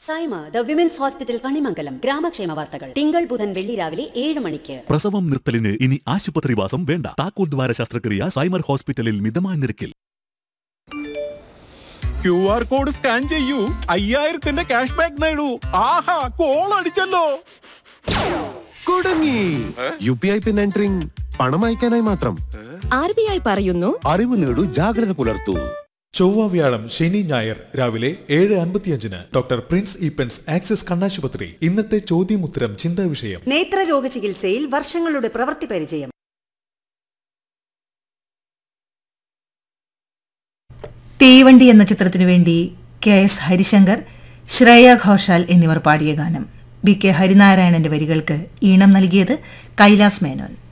Saima the women's hospital Kanimangalam ഗ്രാമക്ഷേമ വാർത്തകൾ തിങ്കൾ ബുധൻ വെള്ളി രാവിലെ ഏഴ് മണിക്ക് പ്രസവം നിർത്തലിന് ഇനി ആശുപത്രിവാസം വേണ്ട താക്കോൽ ദ്വാര ശസ്ത്രക്രിയ സൈമർ ഹോസ്പിറ്റലിൽ മിതമായ നിരക്കിൽ ക്യു ആർ കോഡ് സ്കാൻ ചെയ്യൂ അയ്യായിരത്തിന്റെ ക്യാഷ് ബാക്ക് നേടൂ ആഹാ കോൾ അടിച്ചല്ലോ കുടുങ്ങി U P I PIN entering പണം അയക്കാനായി മാത്രം ആർ ബി ഐ പറയുന്നു അറിവ് നേടൂ ജാഗ്രത പുലർത്തൂ ചൊവ്വ വ്യാഴം ശനി ഞായർ രാവിലെ ഏഴ് അൻപത്തിയഞ്ചിന് ഡോക്ടർ പ്രിൻസ് ഈപ്പൻസ് ആക്സിസ് കണ്ണാശുപത്രി ഇന്നത്തെ ചോദ്യമുത്തരം ചിന്താ വിഷയം നേത്രരോഗ ചികിത്സയിൽ വർഷങ്ങളുടെ പ്രവൃത്തി പരിചയം തീവണ്ടി എന്ന ചിത്രത്തിനു വേണ്ടി കെ എസ് ഹരിശങ്കർ ശ്രേയ ഘോഷാൽ എന്നിവർ പാടിയ ഗാനം ബി കെ ഹരിനാരായണന്റെ വരികൾക്ക് ഈണം നൽകിയത് കൈലാസ് മേനോൻ